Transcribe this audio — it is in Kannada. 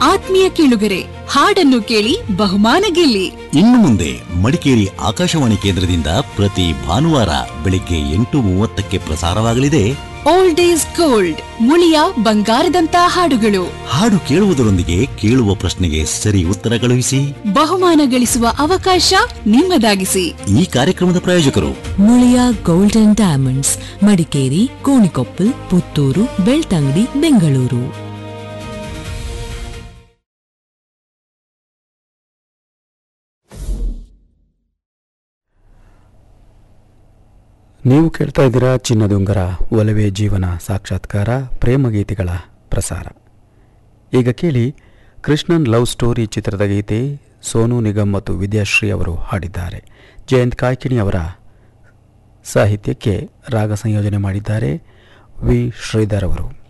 ಆತ್ಮೀಯ ಕೇಳುಗರೆ ಹಾಡನ್ನು ಕೇಳಿ ಬಹುಮಾನ ಗೆಲ್ಲಿ ಇನ್ನು ಮುಂದೆ ಮಡಿಕೇರಿ ಆಕಾಶವಾಣಿ ಕೇಂದ್ರದಿಂದ ಪ್ರತಿ ಭಾನುವಾರ ಬೆಳಿಗ್ಗೆ ಎಂಟು ಮೂವತ್ತಕ್ಕೆ ಪ್ರಸಾರವಾಗಲಿದೆ ಓಲ್ಡ್ ಈಸ್ ಗೋಲ್ಡ್ ಮುಳಿಯ ಬಂಗಾರದಂತ ಹಾಡುಗಳು ಹಾಡು ಕೇಳುವುದರೊಂದಿಗೆ ಕೇಳುವ ಪ್ರಶ್ನೆಗೆ ಸರಿ ಉತ್ತರ ಕಳುಹಿಸಿ ಬಹುಮಾನ ಗಳಿಸುವ ಅವಕಾಶ ನಿಮ್ಮದಾಗಿಸಿ ಈ ಕಾರ್ಯಕ್ರಮದ ಪ್ರಾಯೋಜಕರು ಮುಳಿಯ ಗೋಲ್ಡನ್ ಡೈಮಂಡ್ಸ್ ಮಡಿಕೇರಿ ಕೋಣಿಕೊಪ್ಪಲ್ ಪುತ್ತೂರು ಬೆಳ್ತಂಗಡಿ ಬೆಂಗಳೂರು ನೀವು ಕೇಳ್ತಾ ಇದ್ದೀರಾ ಚಿನ್ನದುಂಗರ ಒಲವೇ ಜೀವನ ಸಾಕ್ಷಾತ್ಕಾರ ಪ್ರೇಮಗೀತೆಗಳ ಪ್ರಸಾರ ಈಗ ಕೇಳಿ ಕೃಷ್ಣನ್ ಲವ್ ಸ್ಟೋರಿ ಚಿತ್ರದ ಗೀತೆ ಸೋನು ನಿಗಮ್ ಮತ್ತು ವಿದ್ಯಾಶ್ರೀ ಅವರು ಹಾಡಿದ್ದಾರೆ ಜಯಂತ್ ಕಾಯ್ಕಿಣಿ ಅವರ ಸಾಹಿತ್ಯಕ್ಕೆ ರಾಗ ಸಂಯೋಜನೆ ಮಾಡಿದ್ದಾರೆ ವಿ ಶ್ರೀಧರ್ ಅವರು